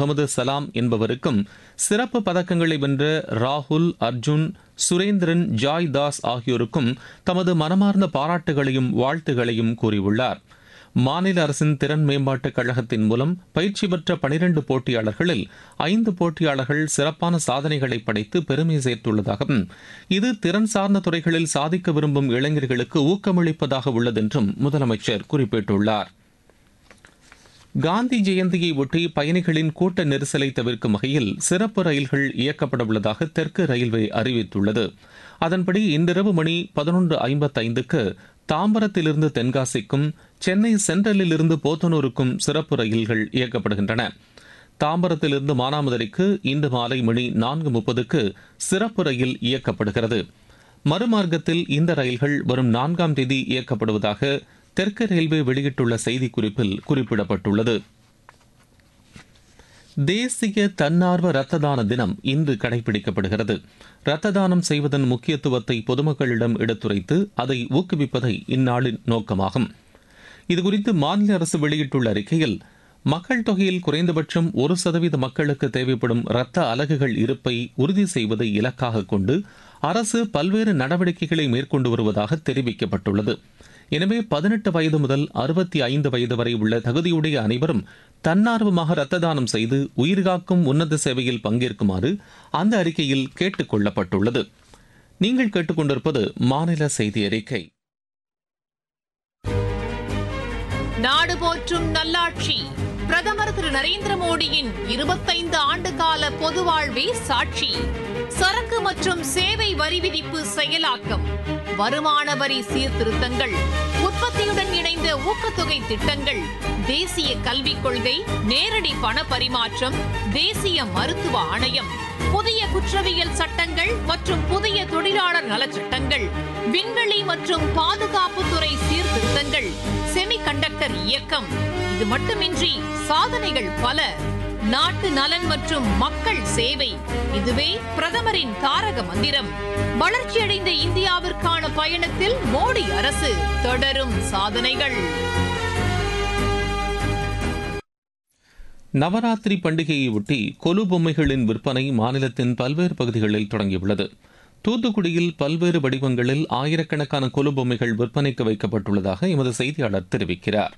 முகமது சலாம் என்பவருக்கும் சிறப்பு பதக்கங்களை வென்ற ராகுல் அர்ஜுன் சுரேந்திரன் ஜாய் தாஸ் ஆகியோருக்கும் தமது மனமார்ந்த பாராட்டுகளையும் வாழ்த்துகளையும் கூறியுள்ளார் மாநில அரசின் திறன் மேம்பாட்டுக் கழகத்தின் மூலம் பயிற்சி பெற்ற பனிரண்டு போட்டியாளர்களில் ஐந்து போட்டியாளர்கள் சிறப்பான சாதனைகளை படைத்து பெருமை சேர்த்துள்ளதாகவும் இது திறன் சார்ந்த துறைகளில் சாதிக்க விரும்பும் இளைஞர்களுக்கு ஊக்கமளிப்பதாக உள்ளதென்றும் முதலமைச்சர் குறிப்பிட்டுள்ளார் காந்தி ஜெயந்தியை ஒட்டி பயணிகளின் கூட்ட நெரிசலை தவிர்க்கும் வகையில் சிறப்பு ரயில்கள் இயக்கப்பட உள்ளதாக தெற்கு ரயில்வே அறிவித்துள்ளது அதன்படி இன்றிரவு மணி பதினொன்று ஐம்பத்தைந்துக்கு தாம்பரத்திலிருந்து தென்காசிக்கும் சென்னை சென்ட்ரலிலிருந்து போத்தனூருக்கும் சிறப்பு ரயில்கள் இயக்கப்படுகின்றன தாம்பரத்திலிருந்து மானாமதுரைக்கு இன்று மாலை மணி நான்கு முப்பதுக்கு சிறப்பு ரயில் இயக்கப்படுகிறது மறுமார்க்கத்தில் இந்த ரயில்கள் வரும் நான்காம் தேதி இயக்கப்படுவதாக தெற்கு ரயில்வே வெளியிட்டுள்ள செய்திக்குறிப்பில் குறிப்பிடப்பட்டுள்ளது தேசிய தன்னார்வ ரத்த தான தினம் இன்று கடைபிடிக்கப்படுகிறது ரத்த தானம் செய்வதன் முக்கியத்துவத்தை பொதுமக்களிடம் எடுத்துரைத்து அதை ஊக்குவிப்பதை இந்நாளின் நோக்கமாகும் இதுகுறித்து மாநில அரசு வெளியிட்டுள்ள அறிக்கையில் மக்கள் தொகையில் குறைந்தபட்சம் ஒரு சதவீத மக்களுக்கு தேவைப்படும் இரத்த அலகுகள் இருப்பை உறுதி செய்வதை இலக்காக கொண்டு அரசு பல்வேறு நடவடிக்கைகளை மேற்கொண்டு வருவதாக தெரிவிக்கப்பட்டுள்ளது எனவே பதினெட்டு வயது முதல் அறுபத்தி ஐந்து வயது வரை உள்ள தகுதியுடைய அனைவரும் தன்னார்வமாக ரத்த தானம் செய்து உயிர்காக்கும் உன்னத சேவையில் பங்கேற்குமாறு அந்த அறிக்கையில் கேட்டுக் கொள்ளப்பட்டுள்ளது நீங்கள் கேட்டுக்கொண்டிருப்பது மாநில செய்தி அறிக்கை நாடு போற்றும் நல்லாட்சி பிரதமர் திரு நரேந்திர மோடியின் இருபத்தைந்து ஆண்டு கால பொது வாழ்வே சாட்சி சரக்கு மற்றும் சேவை வரி விதிப்பு செயலாக்கம் வருமான வரி சீர்திருத்தங்கள் உற்பத்தியுடன் இணைந்த ஊக்கத்தொகை திட்டங்கள் தேசிய கல்விக் கொள்கை நேரடி பண பரிமாற்றம் தேசிய மருத்துவ ஆணையம் புதிய குற்றவியல் சட்டங்கள் மற்றும் புதிய தொழிலாளர் நலச்சட்டங்கள் விண்வெளி மற்றும் பாதுகாப்புத்துறை சீர்திருத்தங்கள் செமிகண்டக்டர் இயக்கம் இது மட்டுமின்றி சாதனைகள் பல நாட்டு நலன் மற்றும் மக்கள் சேவை இதுவே பிரதமரின் தாரக மந்திரம் வளர்ச்சியடைந்த இந்தியாவிற்கான பயணத்தில் மோடி அரசு தொடரும் சாதனைகள் நவராத்திரி பண்டிகையை ஒட்டி கொலு பொம்மைகளின் விற்பனை மாநிலத்தின் பல்வேறு பகுதிகளில் தொடங்கியுள்ளது தூத்துக்குடியில் பல்வேறு வடிவங்களில் ஆயிரக்கணக்கான கொலு பொம்மைகள் விற்பனைக்கு வைக்கப்பட்டுள்ளதாக எமது செய்தியாளர் தெரிவிக்கிறார்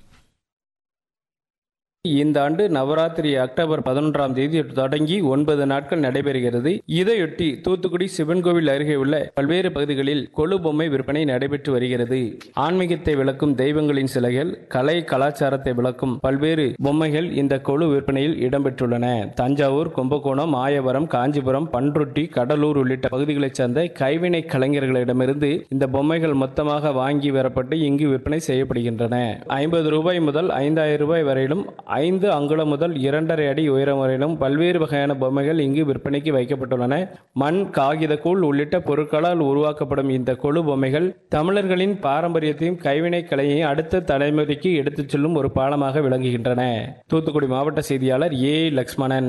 இந்த ஆண்டு நவராத்திரி அக்டோபர் பதினொன்றாம் தேதி தொடங்கி ஒன்பது நாட்கள் நடைபெறுகிறது இதையொட்டி தூத்துக்குடி சிவன் கோவில் அருகே உள்ள பல்வேறு பகுதிகளில் கொலு பொம்மை விற்பனை நடைபெற்று வருகிறது ஆன்மீகத்தை விளக்கும் தெய்வங்களின் சிலைகள் கலை கலாச்சாரத்தை விளக்கும் பல்வேறு பொம்மைகள் இந்த கொலு விற்பனையில் இடம்பெற்றுள்ளன தஞ்சாவூர் கும்பகோணம் மாயவரம் காஞ்சிபுரம் பன்ருட்டி கடலூர் உள்ளிட்ட பகுதிகளைச் சேர்ந்த கைவினை கலைஞர்களிடமிருந்து இந்த பொம்மைகள் மொத்தமாக வாங்கி வரப்பட்டு இங்கு விற்பனை செய்யப்படுகின்றன ஐம்பது ரூபாய் முதல் ஐந்தாயிரம் ரூபாய் வரையிலும் ஐந்து அங்குலம் முதல் இரண்டரை அடி உயரம் வரையிலும் பல்வேறு வகையான பொம்மைகள் இங்கு விற்பனைக்கு வைக்கப்பட்டுள்ளன மண் காகித கூழ் உள்ளிட்ட பொருட்களால் உருவாக்கப்படும் இந்த கொழு பொம்மைகள் தமிழர்களின் பாரம்பரியத்தையும் கைவினை கலையையும் அடுத்த தலைமுறைக்கு எடுத்துச் செல்லும் ஒரு பாலமாக விளங்குகின்றன தூத்துக்குடி மாவட்ட செய்தியாளர் ஏ லக்ஷ்மணன்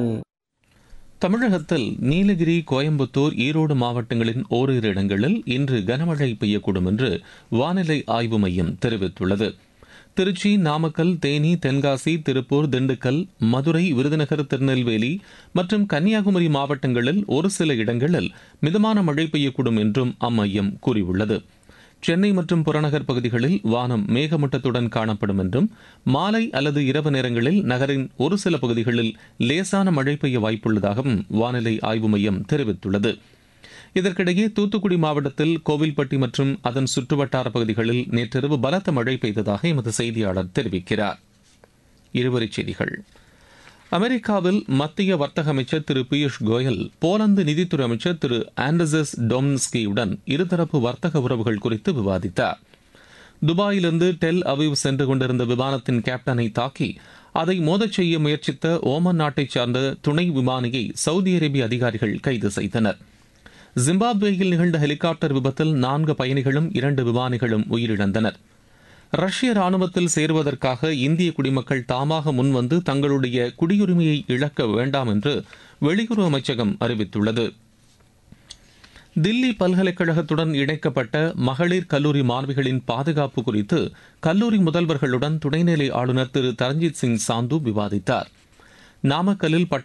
தமிழகத்தில் நீலகிரி கோயம்புத்தூர் ஈரோடு மாவட்டங்களின் ஓரிரு இடங்களில் இன்று கனமழை பெய்யக்கூடும் என்று வானிலை ஆய்வு மையம் தெரிவித்துள்ளது திருச்சி நாமக்கல் தேனி தென்காசி திருப்பூர் திண்டுக்கல் மதுரை விருதுநகர் திருநெல்வேலி மற்றும் கன்னியாகுமரி மாவட்டங்களில் ஒரு சில இடங்களில் மிதமான மழை பெய்யக்கூடும் என்றும் அம்மையம் கூறியுள்ளது சென்னை மற்றும் புறநகர் பகுதிகளில் வானம் மேகமூட்டத்துடன் காணப்படும் என்றும் மாலை அல்லது இரவு நேரங்களில் நகரின் ஒரு சில பகுதிகளில் லேசான மழை பெய்ய வாய்ப்புள்ளதாகவும் வானிலை ஆய்வு மையம் தெரிவித்துள்ளது இதற்கிடையே தூத்துக்குடி மாவட்டத்தில் கோவில்பட்டி மற்றும் அதன் சுற்றுவட்டார பகுதிகளில் நேற்றிரவு பலத்த மழை பெய்ததாக எமது செய்தியாளர் தெரிவிக்கிறார் இருவரிச் செய்திகள் அமெரிக்காவில் மத்திய வர்த்தக அமைச்சர் திரு பியூஷ் கோயல் போலந்து நிதித்துறை அமைச்சர் திரு ஆண்டர்சஸ் டொம்ஸ்கியுடன் இருதரப்பு வர்த்தக உறவுகள் குறித்து விவாதித்தார் துபாயிலிருந்து டெல் அவிவ் சென்று கொண்டிருந்த விமானத்தின் கேப்டனை தாக்கி அதை மோதச் செய்ய முயற்சித்த ஓமன் நாட்டைச் சார்ந்த துணை விமானியை சவுதி அரேபிய அதிகாரிகள் கைது செய்தனர் ஜிம்பாப்வேயில் நிகழ்ந்த ஹெலிகாப்டர் விபத்தில் நான்கு பயணிகளும் இரண்டு விமானிகளும் உயிரிழந்தனர் ரஷ்ய ராணுவத்தில் சேருவதற்காக இந்திய குடிமக்கள் தாமாக முன்வந்து தங்களுடைய குடியுரிமையை இழக்க வேண்டாம் என்று வெளியுறவு அமைச்சகம் அறிவித்துள்ளது தில்லி பல்கலைக்கழகத்துடன் இணைக்கப்பட்ட மகளிர் கல்லூரி மாணவிகளின் பாதுகாப்பு குறித்து கல்லூரி முதல்வர்களுடன் துணைநிலை ஆளுநர் திரு தரஞ்சித் சிங் சாந்து விவாதித்தார் நாமக்கல்லில் பட்ட